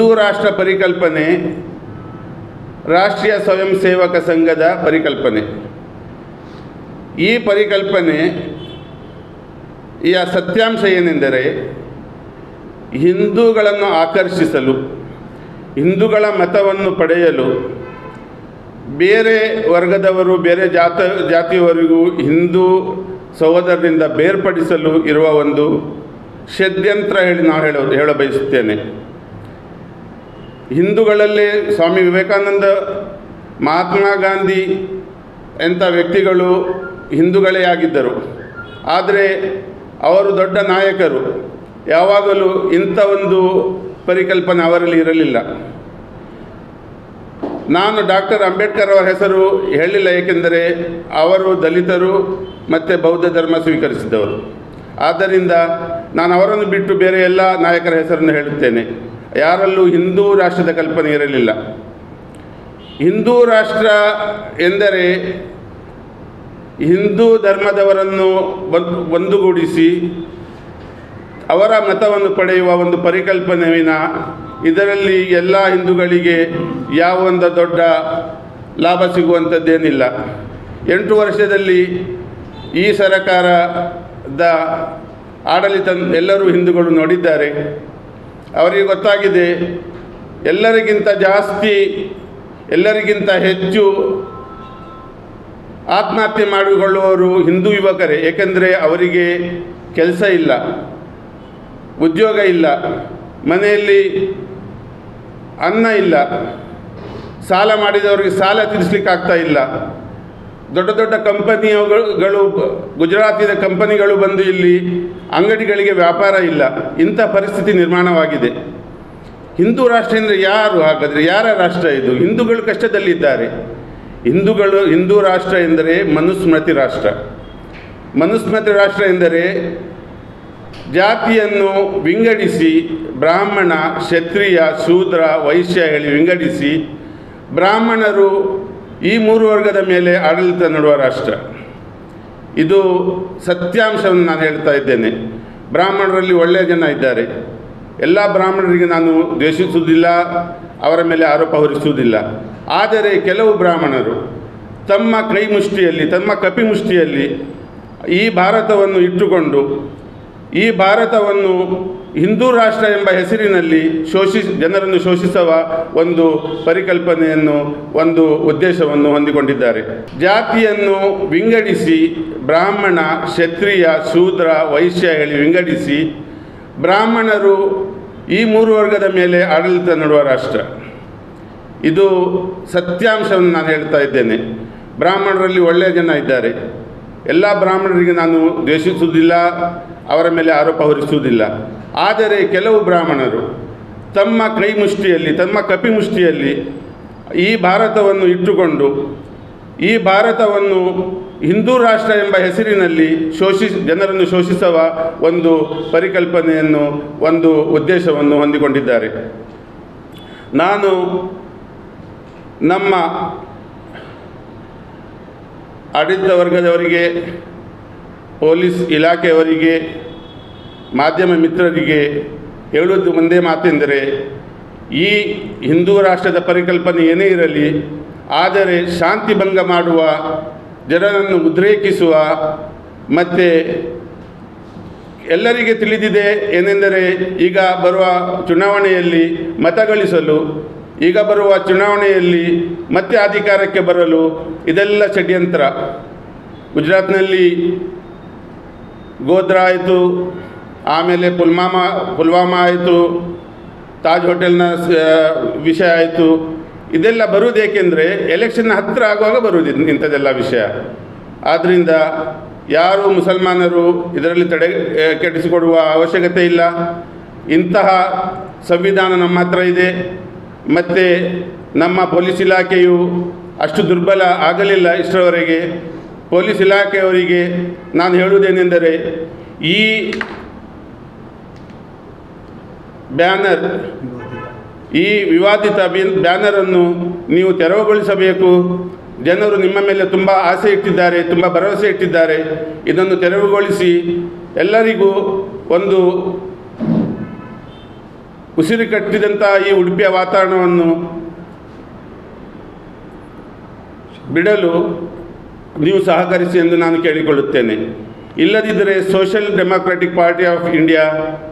ಹಿಂದೂ ರಾಷ್ಟ್ರ ಪರಿಕಲ್ಪನೆ ರಾಷ್ಟ್ರೀಯ ಸ್ವಯಂ ಸೇವಕ ಸಂಘದ ಪರಿಕಲ್ಪನೆ ಈ ಪರಿಕಲ್ಪನೆ ಈ ಸತ್ಯಾಂಶ ಏನೆಂದರೆ ಹಿಂದೂಗಳನ್ನು ಆಕರ್ಷಿಸಲು ಹಿಂದೂಗಳ ಮತವನ್ನು ಪಡೆಯಲು ಬೇರೆ ವರ್ಗದವರು ಬೇರೆ ಜಾತ ಜಾತಿಯವರಿಗೂ ಹಿಂದೂ ಸಹೋದರರಿಂದ ಬೇರ್ಪಡಿಸಲು ಇರುವ ಒಂದು ಷಡ್ಯಂತ್ರ ಹೇಳಿ ನಾವು ಹೇಳೋ ಹೇಳ ಬಯಸುತ್ತೇನೆ ಹಿಂದೂಗಳಲ್ಲೇ ಸ್ವಾಮಿ ವಿವೇಕಾನಂದ ಮಹಾತ್ಮ ಗಾಂಧಿ ಎಂಥ ವ್ಯಕ್ತಿಗಳು ಹಿಂದೂಗಳೇ ಆಗಿದ್ದರು ಆದರೆ ಅವರು ದೊಡ್ಡ ನಾಯಕರು ಯಾವಾಗಲೂ ಇಂಥ ಒಂದು ಪರಿಕಲ್ಪನೆ ಅವರಲ್ಲಿ ಇರಲಿಲ್ಲ ನಾನು ಡಾಕ್ಟರ್ ಅಂಬೇಡ್ಕರ್ ಅವರ ಹೆಸರು ಹೇಳಿಲ್ಲ ಏಕೆಂದರೆ ಅವರು ದಲಿತರು ಮತ್ತು ಬೌದ್ಧ ಧರ್ಮ ಸ್ವೀಕರಿಸಿದವರು ಆದ್ದರಿಂದ ನಾನು ಅವರನ್ನು ಬಿಟ್ಟು ಬೇರೆ ಎಲ್ಲ ನಾಯಕರ ಹೆಸರನ್ನು ಹೇಳುತ್ತೇನೆ ಯಾರಲ್ಲೂ ಹಿಂದೂ ರಾಷ್ಟ್ರದ ಕಲ್ಪನೆ ಇರಲಿಲ್ಲ ಹಿಂದೂ ರಾಷ್ಟ್ರ ಎಂದರೆ ಹಿಂದೂ ಧರ್ಮದವರನ್ನು ಒಂದು ಒಂದುಗೂಡಿಸಿ ಅವರ ಮತವನ್ನು ಪಡೆಯುವ ಒಂದು ಪರಿಕಲ್ಪನೆ ವಿನ ಇದರಲ್ಲಿ ಎಲ್ಲ ಹಿಂದೂಗಳಿಗೆ ಯಾವ ಒಂದು ದೊಡ್ಡ ಲಾಭ ಸಿಗುವಂಥದ್ದೇನಿಲ್ಲ ಎಂಟು ವರ್ಷದಲ್ಲಿ ಈ ಸರಕಾರದ ಆಡಳಿತ ಎಲ್ಲರೂ ಹಿಂದೂಗಳು ನೋಡಿದ್ದಾರೆ ಅವರಿಗೆ ಗೊತ್ತಾಗಿದೆ ಎಲ್ಲರಿಗಿಂತ ಜಾಸ್ತಿ ಎಲ್ಲರಿಗಿಂತ ಹೆಚ್ಚು ಆತ್ಮಹತ್ಯೆ ಮಾಡಿಕೊಳ್ಳುವವರು ಹಿಂದೂ ಯುವಕರೇ ಏಕೆಂದರೆ ಅವರಿಗೆ ಕೆಲಸ ಇಲ್ಲ ಉದ್ಯೋಗ ಇಲ್ಲ ಮನೆಯಲ್ಲಿ ಅನ್ನ ಇಲ್ಲ ಸಾಲ ಮಾಡಿದವರಿಗೆ ಸಾಲ ತೀರಿಸ್ಲಿಕ್ಕೆ ಆಗ್ತಾ ಇಲ್ಲ ದೊಡ್ಡ ದೊಡ್ಡ ಕಂಪನಿಗಳು ಗುಜರಾತಿನ ಕಂಪನಿಗಳು ಬಂದು ಇಲ್ಲಿ ಅಂಗಡಿಗಳಿಗೆ ವ್ಯಾಪಾರ ಇಲ್ಲ ಇಂಥ ಪರಿಸ್ಥಿತಿ ನಿರ್ಮಾಣವಾಗಿದೆ ಹಿಂದೂ ರಾಷ್ಟ್ರ ಅಂದರೆ ಯಾರು ಹಾಗಾದರೆ ಯಾರ ರಾಷ್ಟ್ರ ಇದು ಹಿಂದೂಗಳು ಕಷ್ಟದಲ್ಲಿದ್ದಾರೆ ಹಿಂದೂಗಳು ಹಿಂದೂ ರಾಷ್ಟ್ರ ಎಂದರೆ ಮನುಸ್ಮೃತಿ ರಾಷ್ಟ್ರ ಮನುಸ್ಮೃತಿ ರಾಷ್ಟ್ರ ಎಂದರೆ ಜಾತಿಯನ್ನು ವಿಂಗಡಿಸಿ ಬ್ರಾಹ್ಮಣ ಕ್ಷತ್ರಿಯ ಶೂದ್ರ ವೈಶ್ಯ ಹೇಳಿ ವಿಂಗಡಿಸಿ ಬ್ರಾಹ್ಮಣರು ಈ ಮೂರು ವರ್ಗದ ಮೇಲೆ ಆಡಳಿತ ನಡೆಯುವ ರಾಷ್ಟ್ರ ಇದು ಸತ್ಯಾಂಶವನ್ನು ನಾನು ಹೇಳ್ತಾ ಇದ್ದೇನೆ ಬ್ರಾಹ್ಮಣರಲ್ಲಿ ಒಳ್ಳೆಯ ಜನ ಇದ್ದಾರೆ ಎಲ್ಲ ಬ್ರಾಹ್ಮಣರಿಗೆ ನಾನು ದ್ವೇಷಿಸುವುದಿಲ್ಲ ಅವರ ಮೇಲೆ ಆರೋಪ ಹೊರಿಸುವುದಿಲ್ಲ ಆದರೆ ಕೆಲವು ಬ್ರಾಹ್ಮಣರು ತಮ್ಮ ಕೈ ಮುಷ್ಟಿಯಲ್ಲಿ ತಮ್ಮ ಕಪಿ ಮುಷ್ಟಿಯಲ್ಲಿ ಈ ಭಾರತವನ್ನು ಇಟ್ಟುಕೊಂಡು ಈ ಭಾರತವನ್ನು ಹಿಂದೂ ರಾಷ್ಟ್ರ ಎಂಬ ಹೆಸರಿನಲ್ಲಿ ಶೋಷಿಸ್ ಜನರನ್ನು ಶೋಷಿಸುವ ಒಂದು ಪರಿಕಲ್ಪನೆಯನ್ನು ಒಂದು ಉದ್ದೇಶವನ್ನು ಹೊಂದಿಕೊಂಡಿದ್ದಾರೆ ಜಾತಿಯನ್ನು ವಿಂಗಡಿಸಿ ಬ್ರಾಹ್ಮಣ ಕ್ಷತ್ರಿಯ ಶೂದ್ರ ವೈಶ್ಯ ಹೇಳಿ ವಿಂಗಡಿಸಿ ಬ್ರಾಹ್ಮಣರು ಈ ಮೂರು ವರ್ಗದ ಮೇಲೆ ಆಡಳಿತ ನಡೆಯುವ ರಾಷ್ಟ್ರ ಇದು ಸತ್ಯಾಂಶವನ್ನು ನಾನು ಹೇಳ್ತಾ ಇದ್ದೇನೆ ಬ್ರಾಹ್ಮಣರಲ್ಲಿ ಒಳ್ಳೆಯ ಜನ ಇದ್ದಾರೆ ಎಲ್ಲ ಬ್ರಾಹ್ಮಣರಿಗೆ ನಾನು ದ್ವೇಷಿಸುವುದಿಲ್ಲ ಅವರ ಮೇಲೆ ಆರೋಪ ಹೊರಿಸುವುದಿಲ್ಲ ಆದರೆ ಕೆಲವು ಬ್ರಾಹ್ಮಣರು ತಮ್ಮ ಕೈ ಮುಷ್ಟಿಯಲ್ಲಿ ತಮ್ಮ ಕಪಿ ಮುಷ್ಟಿಯಲ್ಲಿ ಈ ಭಾರತವನ್ನು ಇಟ್ಟುಕೊಂಡು ಈ ಭಾರತವನ್ನು ಹಿಂದೂ ರಾಷ್ಟ್ರ ಎಂಬ ಹೆಸರಿನಲ್ಲಿ ಶೋಷಿಸ್ ಜನರನ್ನು ಶೋಷಿಸುವ ಒಂದು ಪರಿಕಲ್ಪನೆಯನ್ನು ಒಂದು ಉದ್ದೇಶವನ್ನು ಹೊಂದಿಕೊಂಡಿದ್ದಾರೆ ನಾನು ನಮ್ಮ ಆಡಳಿತ ವರ್ಗದವರಿಗೆ ಪೊಲೀಸ್ ಇಲಾಖೆಯವರಿಗೆ ಮಾಧ್ಯಮ ಮಿತ್ರರಿಗೆ ಹೇಳುವುದು ಒಂದೇ ಮಾತೆಂದರೆ ಈ ಹಿಂದೂ ರಾಷ್ಟ್ರದ ಪರಿಕಲ್ಪನೆ ಏನೇ ಇರಲಿ ಆದರೆ ಶಾಂತಿ ಭಂಗ ಮಾಡುವ ಜನರನ್ನು ಉದ್ರೇಕಿಸುವ ಮತ್ತು ಎಲ್ಲರಿಗೆ ತಿಳಿದಿದೆ ಏನೆಂದರೆ ಈಗ ಬರುವ ಚುನಾವಣೆಯಲ್ಲಿ ಮತ ಗಳಿಸಲು ಈಗ ಬರುವ ಚುನಾವಣೆಯಲ್ಲಿ ಮತ್ತೆ ಅಧಿಕಾರಕ್ಕೆ ಬರಲು ಇದೆಲ್ಲ ಷಡ್ಯಂತ್ರ ಗುಜರಾತ್ನಲ್ಲಿ ಗೋಧ್ರಾ ಆಯಿತು ಆಮೇಲೆ ಪುಲ್ವಾಮಾ ಪುಲ್ವಾಮಾ ಆಯಿತು ತಾಜ್ ಹೋಟೆಲ್ನ ಸ- ವಿಷಯ ಆಯಿತು ಇದೆಲ್ಲ ಬರುವುದೇಕೆಂದರೆ ಎಲೆಕ್ಷನ್ ಹತ್ತಿರ ಆಗುವಾಗ ಬರುವುದು ಇದ್- ಇಂಥದ್ದೆಲ್ಲ ವಿಷಯ ಆದ್ದರಿಂದ ಯಾರು ಮುಸಲ್ಮಾನರು ಇದರಲ್ಲಿ ತಡೆ ಆ, ಕೆಡಿಸಿಕೊಡುವ ಅವಶ್ಯಕತೆ ಇಲ್ಲ ಇಂತಹ ಸಂವಿಧಾನ ನಮ್ಮ ಹತ್ರ ಇದೆ ಮತ್ತು ನಮ್ಮ ಪೊಲೀಸ್ ಇಲಾಖೆಯು ಅಷ್ಟು ದುರ್ಬಲ ಆಗಲಿಲ್ಲ ಇಷ್ಟರವರೆಗೆ ಪೊಲೀಸ್ ಇಲಾಖೆಯವರಿಗೆ ನಾನು ಹೇಳುವುದೇನೆಂದರೆ ಈ ಬ್ಯಾನರ್ ಈ ವಿವಾದಿತ ಬಿನ್- ಬ್ಯಾನರನ್ನು ನೀವು ತೆರವುಗೊಳಿಸಬೇಕು ಜನರು ನಿಮ್ಮ ಮೇಲೆ ತುಂಬ ಆಸೆ ಇಟ್ಟಿದ್ದಾರೆ ತುಂಬ ಭರವಸೆ ಇಟ್ಟಿದ್ದಾರೆ ಇದನ್ನು ತೆರವುಗೊಳಿಸಿ ಎಲ್ಲರಿಗೂ ಒಂದು ಉಸಿರು ಕಟ್ಟಿದಂಥ ಈ ಉಡುಪಿಯ ವಾತಾವರಣವನ್ನು ಬಿಡಲು ನೀವು ಸಹಕರಿಸಿ ಎಂದು ನಾನು ಕೇಳಿಕೊಳ್ಳುತ್ತೇನೆ ಇಲ್ಲದಿದ್ದರೆ social democratic party of India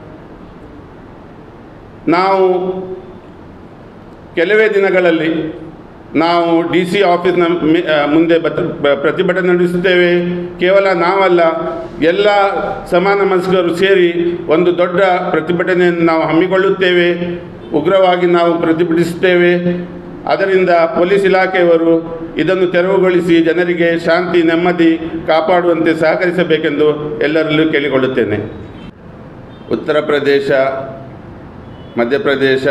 ನಾವು ಕೆಲವೇ ದಿನಗಳಲ್ಲಿ ನಾವು ಡಿ ಸಿ ಆಫೀಸ್ನ ಮೆ- ಆ, ಮುಂದೆ ಬತ್ ಬ- ಪ್ರತಿಭಟನೆ ನಡೆಸುತ್ತೇವೆ ಕೇವಲ ನಾವಲ್ಲ ಎಲ್ಲ ಸಮಾನ ಮನಸ್ಕರು ಸೇರಿ ಒಂದು ದೊಡ್ಡ ಪ್ರತಿಭಟನೆಯನ್ನು ನಾವು ಹಮ್ಮಿಕೊಳ್ಳುತ್ತೇವೆ ಉಗ್ರವಾಗಿ ನಾವು ಪ್ರತಿಭಟಿಸುತ್ತೇವೆ ಅದರಿಂದ ಪೊಲೀಸ್ ಇಲಾಖೆಯವರು ಇದನ್ನು ತೆರವುಗೊಳಿಸಿ ಜನರಿಗೆ ಶಾಂತಿ ನೆಮ್ಮದಿ ಕಾಪಾಡುವಂತೆ ಸಹಕರಿಸಬೇಕೆಂದು ಎಲ್ಲರಲ್ಲೂ ಕೇಳಿಕೊಳ್ಳುತ್ತೇನೆ ಉತ್ತರ ಪ್ರದೇಶ ಮಧ್ಯಪ್ರದೇಶ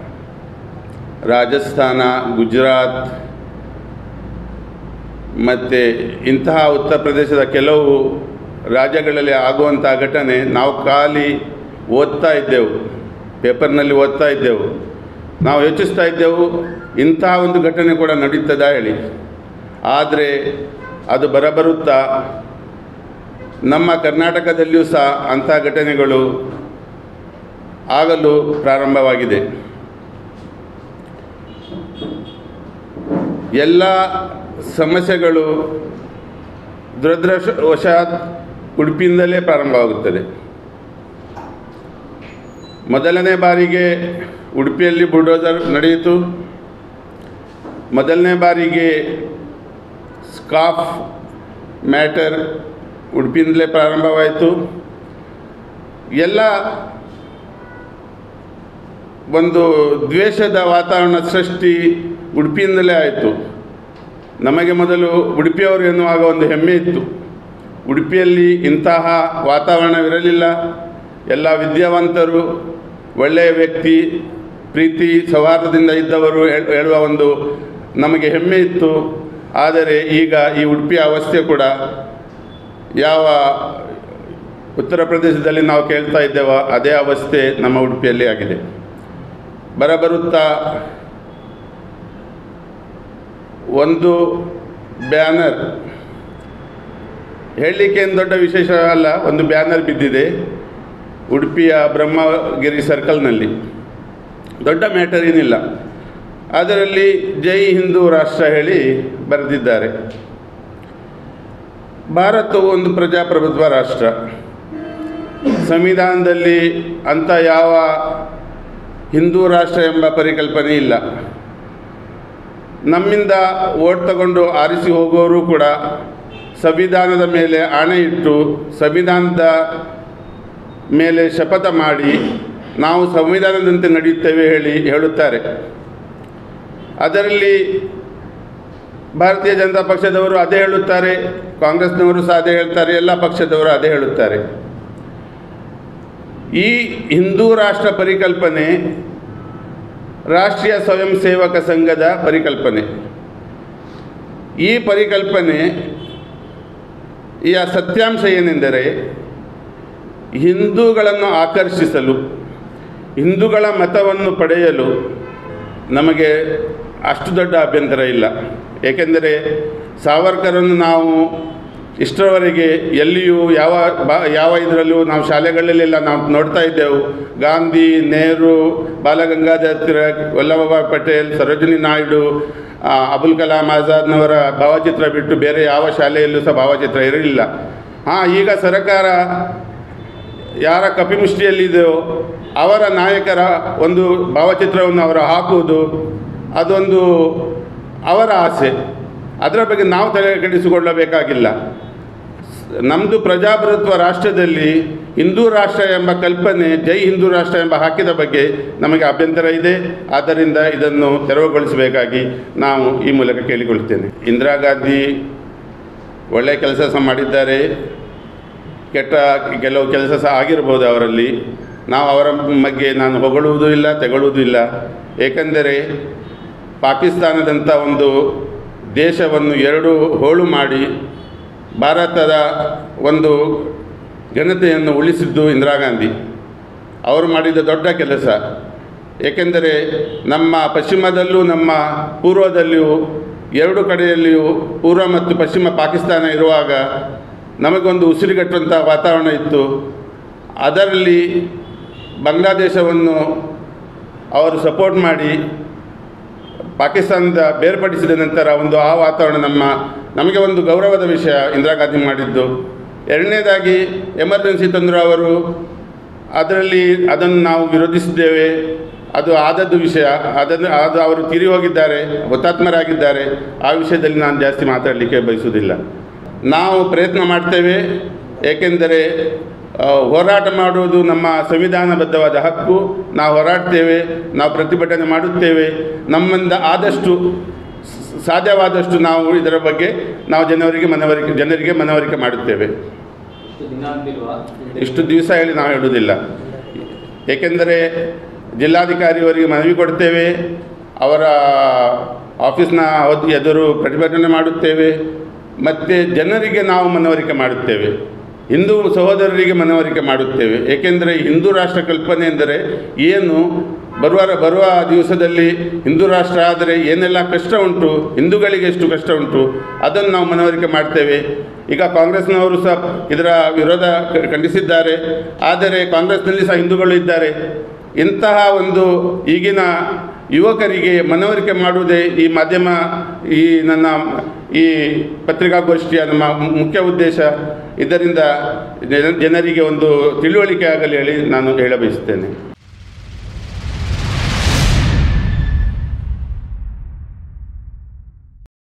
ರಾಜಸ್ಥಾನ ಗುಜರಾತ್ ಮತ್ತು ಇಂತಹ ಉತ್ತರ ಪ್ರದೇಶದ ಕೆಲವು ರಾಜ್ಯಗಳಲ್ಲಿ ಆಗುವಂಥ ಘಟನೆ ನಾವು ಖಾಲಿ ಓದ್ತಾ ಇದ್ದೆವು ಪೇಪರ್ನಲ್ಲಿ ಓದ್ತಾ ಇದ್ದೆವು ನಾವು ಯೋಚಿಸ್ತಾ ಇದ್ದೆವು ಇಂತಹ ಒಂದು ಘಟನೆ ಕೂಡ ನಡೀತದ ಹೇಳಿ ಆದರೆ ಅದು ಬರಬರುತ್ತಾ ನಮ್ಮ ಕರ್ನಾಟಕದಲ್ಲಿಯೂ ಸಹ ಅಂಥ ಘಟನೆಗಳು ಆಗಲು ಪ್ರಾರಂಭವಾಗಿದೆ ಎಲ್ಲ ಸಮಸ್ಯೆಗಳು ದುರದೃಷ್ಟವಶಾತ್ ಉಡುಪಿಯಿಂದಲೇ ಪ್ರಾರಂಭವಾಗುತ್ತದೆ ಮೊದಲನೇ ಬಾರಿಗೆ ಉಡುಪಿಯಲ್ಲಿ ಬುಲ್ಡೋಸರ್ ನಡೆಯಿತು ಮೊದಲನೇ ಬಾರಿಗೆ ಸ್ಕಾಫ್ ಮ್ಯಾಟರ್ ಉಡುಪಿಯಿಂದಲೇ ಪ್ರಾರಂಭವಾಯಿತು ಎಲ್ಲ ಒಂದು ದ್ವೇಷದ ವಾತಾವರಣ ಸೃಷ್ಟಿ ಉಡುಪಿಯಿಂದಲೇ ಆಯಿತು ನಮಗೆ ಮೊದಲು ಉಡುಪಿಯವರು ಎನ್ನುವಾಗ ಒಂದು ಹೆಮ್ಮೆ ಇತ್ತು ಉಡುಪಿಯಲ್ಲಿ ಇಂತಹ ವಾತಾವರಣವಿರಲಿಲ್ಲ ಎಲ್ಲ ವಿದ್ಯಾವಂತರು ಒಳ್ಳೆಯ ವ್ಯಕ್ತಿ ಪ್ರೀತಿ ಸೌಹಾರ್ದದಿಂದ ಇದ್ದವರು ಹೇಳ್- ಹೇಳುವ ಒಂದು ನಮಗೆ ಹೆಮ್ಮೆ ಇತ್ತು ಆದರೆ ಈಗ ಈ ಉಡುಪಿಯ ಅವಸ್ಥೆ ಕೂಡ ಯಾವ ಉತ್ತರ ಪ್ರದೇಶದಲ್ಲಿ ನಾವು ಕೇಳ್ತಾ ಇದ್ದೇವೋ ಅದೇ ಅವಸ್ಥೆ ನಮ್ಮ ಉಡುಪಿಯಲ್ಲಿ ಆಗಿದೆ ಬರಬರುತ್ತಾ ಒಂದು ಬ್ಯಾನರ್ ಹೇಳಲಿಕ್ಕೆ ಏನು ದೊಡ್ಡ ವಿಶೇಷ ಅಲ್ಲ ಒಂದು ಬ್ಯಾನರ್ ಬಿದ್ದಿದೆ ಉಡುಪಿಯ ಬ್ರಹ್ಮಗಿರಿ ಸರ್ಕಲ್ನಲ್ಲಿ ದೊಡ್ಡ ಮ್ಯಾಟರ್ ಏನಿಲ್ಲ ಅದರಲ್ಲಿ ಜೈ ಹಿಂದೂ ರಾಷ್ಟ್ರ ಹೇಳಿ ಬರೆದಿದ್ದಾರೆ ಭಾರತವು ಒಂದು ಪ್ರಜಾಪ್ರಭುತ್ವ ರಾಷ್ಟ್ರ ಸಂವಿಧಾನದಲ್ಲಿ ಅಂಥ ಯಾವ ಹಿಂದೂ ರಾಷ್ಟ್ರ ಎಂಬ ಪರಿಕಲ್ಪನೆ ಇಲ್ಲ ನಮ್ಮಿಂದ ಓಟ್ ತಗೊಂಡು ಆರಿಸಿ ಹೋಗುವವರು ಕೂಡ ಸಂವಿಧಾನದ ಮೇಲೆ ಆಣೆ ಇಟ್ಟು ಸಂವಿಧಾನದ ಮೇಲೆ ಶಪಥ ಮಾಡಿ ನಾವು ಸಂವಿಧಾನದಂತೆ ನಡೆಯುತ್ತೇವೆ ಹೇಳಿ ಹೇಳುತ್ತಾರೆ ಅದರಲ್ಲಿ ಭಾರತೀಯ ಜನತಾ ಪಕ್ಷದವರು ಅದೇ ಹೇಳುತ್ತಾರೆ ಕಾಂಗ್ರೆಸ್ನವರು ಸಹ ಅದೇ ಹೇಳ್ತಾರೆ ಎಲ್ಲ ಪಕ್ಷದವರು ಅದೇ ಹೇಳುತ್ತಾರೆ ಈ ಹಿಂದೂ ರಾಷ್ಟ್ರ ಪರಿಕಲ್ಪನೆ ರಾಷ್ಟ್ರೀಯ ಸ್ವಯಂ ಸೇವಕ ಸಂಘದ ಪರಿಕಲ್ಪನೆ ಈ ಪರಿಕಲ್ಪನೆ ಈ ಸತ್ಯಾಂಶ ಏನೆಂದರೆ ಹಿಂದೂಗಳನ್ನು ಆಕರ್ಷಿಸಲು ಹಿಂದೂಗಳ ಮತವನ್ನು ಪಡೆಯಲು ನಮಗೆ ಅಷ್ಟು ದೊಡ್ಡ ಅಭ್ಯಂತರ ಇಲ್ಲ ಏಕೆಂದರೆ ಸಾವರ್ಕರನ್ನು ನಾವು ಇಷ್ಟರವರೆಗೆ ಎಲ್ಲಿಯೂ ಯಾವ ಬಾ ಯಾವ ಇದರಲ್ಲೂ ನಾವು ಶಾಲೆಗಳಲ್ಲೆಲ್ಲ ನಾವು ನೋಡ್ತಾ ಇದ್ದೆವು ಗಾಂಧಿ ನೆಹರು ಬಾಲಗಂಗಾಧರ್ ತಿಲಕ್ ವಲ್ಲಭಭಾಯ್ ಪಟೇಲ್ ಸರೋಜಿನಿ ನಾಯ್ಡು ಆ, ಅಬುಲ್ ಕಲಾಂ ಆಜಾದ್ನವರ ಭಾವಚಿತ್ರ ಬಿಟ್ಟು ಬೇರೆ ಯಾವ ಶಾಲೆಯಲ್ಲೂ ಸಹ ಭಾವಚಿತ್ರ ಇರಲಿಲ್ಲ ಹಾಂ ಈಗ ಸರ್ಕಾರ ಯಾರ ಕಪಿಮುಷ್ಟಿಯಲ್ಲಿದೆಯೋ ಅವರ ನಾಯಕರ ಒಂದು ಭಾವಚಿತ್ರವನ್ನು ಅವರು ಹಾಕುವುದು ಅದೊಂದು ಅವರ ಆಸೆ ಅದರ ಬಗ್ಗೆ ನಾವು ತಲೆ ಕೆಡಿಸಿಕೊಳ್ಳಬೇಕಾಗಿಲ್ಲ ನಮ್ಮದು ಪ್ರಜಾಪ್ರಭುತ್ವ ರಾಷ್ಟ್ರದಲ್ಲಿ ಹಿಂದೂ ರಾಷ್ಟ್ರ ಎಂಬ ಕಲ್ಪನೆ ಜೈ ಹಿಂದೂ ರಾಷ್ಟ್ರ ಎಂಬ ಹಾಕಿದ ಬಗ್ಗೆ ನಮಗೆ ಅಭ್ಯಂತರ ಇದೆ ಆದ್ದರಿಂದ ಇದನ್ನು ತೆರವುಗೊಳಿಸಬೇಕಾಗಿ ನಾವು ಈ ಮೂಲಕ ಕೇಳಿಕೊಳ್ತೇನೆ ಇಂದಿರಾ ಗಾಂಧಿ ಒಳ್ಳೆಯ ಕೆಲಸ ಸಹ ಮಾಡಿದ್ದಾರೆ ಕೆಟ್ಟ ಕೆಲವು ಕೆಲಸ ಸಹ ಆಗಿರ್ಬೋದು ಅವರಲ್ಲಿ ನಾವು ಅವರ ಬಗ್ಗೆ ನಾನು ಹೊಗಳುವುದೂ ಇಲ್ಲ ತೆಗೊಳ್ಳುವುದೂ ಇಲ್ಲ ಏಕೆಂದರೆ ಪಾಕಿಸ್ತಾನದಂಥ ಒಂದು ದೇಶವನ್ನು ಎರಡು ಹೋಳು ಮಾಡಿ ಭಾರತದ ಒಂದು ಘನತೆಯನ್ನು ಉಳಿಸಿದ್ದು ಇಂದಿರಾ ಗಾಂಧಿ ಅವರು ಮಾಡಿದ ದೊಡ್ಡ ಕೆಲಸ ಏಕೆಂದರೆ ನಮ್ಮ ಪಶ್ಚಿಮದಲ್ಲೂ ನಮ್ಮ ಪೂರ್ವದಲ್ಲಿಯೂ ಎರಡು ಕಡೆಯಲ್ಲಿಯೂ ಪೂರ್ವ ಮತ್ತು ಪಶ್ಚಿಮ ಪಾಕಿಸ್ತಾನ ಇರುವಾಗ ನಮಗೊಂದು ಉಸಿರುಗಟ್ಟುವಂಥ ವಾತಾವರಣ ಇತ್ತು ಅದರಲ್ಲಿ ಬಾಂಗ್ಲಾದೇಶವನ್ನು ಅವರು ಸಪೋರ್ಟ್ ಮಾಡಿ ಪಾಕಿಸ್ತಾನದ ಬೇರ್ಪಡಿಸಿದ ನಂತರ ಒಂದು ಆ ವಾತಾವರಣ ನಮ್ಮ ನಮಗೆ ಒಂದು ಗೌರವದ ವಿಷಯ ಇಂದಿರಾ ಗಾಂಧಿ ಮಾಡಿದ್ದು ಎರಡನೇದಾಗಿ ಎಮರ್ಜೆನ್ಸಿ ತಂದರು ಅವರು ಅದರಲ್ಲಿ ಅದನ್ನು ನಾವು ವಿರೋಧಿಸಿದ್ದೇವೆ ಅದು ಆದದ್ದು ವಿಷಯ ಅದನ್ನು ಅದು ಅವರು ತೀರಿ ಹೋಗಿದ್ದಾರೆ ಹುತಾತ್ಮರಾಗಿದ್ದಾರೆ ಆ ವಿಷಯದಲ್ಲಿ ನಾನು ಜಾಸ್ತಿ ಮಾತಾಡಲಿಕ್ಕೆ ಬಯಸುವುದಿಲ್ಲ ನಾವು ಪ್ರಯತ್ನ ಮಾಡ್ತೇವೆ ಏಕೆಂದರೆ ಆ, ಹೋರಾಟ ಮಾಡುವುದು ನಮ್ಮ ಸಂವಿಧಾನಬದ್ಧವಾದ ಹಕ್ಕು ನಾವು ಹೋರಾಡ್ತೇವೆ ನಾವು ಪ್ರತಿಭಟನೆ ಮಾಡುತ್ತೇವೆ ನಮ್ಮಿಂದ ಆದಷ್ಟು ಸ- ಸಾಧ್ಯವಾದಷ್ಟು ನಾವು ಇದರ ಬಗ್ಗೆ ನಾವು ಜನವರಿಗೆ ಮನವರಿಕೆ ಜನರಿಗೆ ಮನವರಿಕೆ ಮಾಡುತ್ತೇವೆ ಇಷ್ಟು ದಿನ ಆಗ್ತಿಲ್ವಾ ಇಷ್ಟು ದಿವಸ ಹೇಳಿ ನಾವು ಹೇಳುವುದಿಲ್ಲ ಏಕೆಂದರೆ ಜಿಲ್ಲಾಧಿಕಾರಿಯವರಿಗೆ ಮನವಿ ಕೊಡ್ತೇವೆ ಅವರ ಆಫೀಸ್ನ ಅವಧಿ ಎದುರು ಪ್ರತಿಭಟನೆ ಮಾಡುತ್ತೇವೆ ಮತ್ತು ಜನರಿಗೆ ನಾವು ಮನವರಿಕೆ ಮಾಡುತ್ತೇವೆ ಹಿಂದೂ ಸಹೋದರರಿಗೆ ಮನವರಿಕೆ ಮಾಡುತ್ತೇವೆ ಏಕೆಂದರೆ ಹಿಂದೂ ರಾಷ್ಟ್ರ ಕಲ್ಪನೆ ಎಂದರೆ ಏನು ಬರುವ ಬರುವ ದಿವಸದಲ್ಲಿ ಹಿಂದೂ ರಾಷ್ಟ್ರ ಆದರೆ ಏನೆಲ್ಲ ಕಷ್ಟ ಉಂಟು ಹಿಂದೂಗಳಿಗೆ ಎಷ್ಟು ಕಷ್ಟ ಉಂಟು ಅದನ್ನು ನಾವು ಮನವರಿಕೆ ಮಾಡ್ತೇವೆ ಈಗ ಕಾಂಗ್ರೆಸ್ನವರು ಸಹ ಇದರ ವಿರೋಧ ಕ- ಖಂಡಿಸಿದ್ದಾರೆ ಆದರೆ ಕಾಂಗ್ರೆಸ್ನಲ್ಲಿ ಸಹ ಹಿಂದೂಗಳು ಇದ್ದಾರೆ ಇಂತಹ ಒಂದು ಈಗಿನ ಯುವಕರಿಗೆ ಮನವರಿಕೆ ಮಾಡುವುದೇ ಈ ಮಾಧ್ಯಮ ಈ ನನ್ನ ಈ ಪತ್ರಿಕಾಗೋಷ್ಠಿಯ ನಮ್ಮ ಮು- ಮುಖ್ಯ ಉದ್ದೇಶ ಇದರಿಂದ ಜನ- ಜನರಿಗೆ ಒಂದು ತಿಳುವಳಿಕೆ ಆಗಲಿ ಹೇಳಿ ನಾನು ಹೇಳ ಬಯಸುತ್ತೇನೆ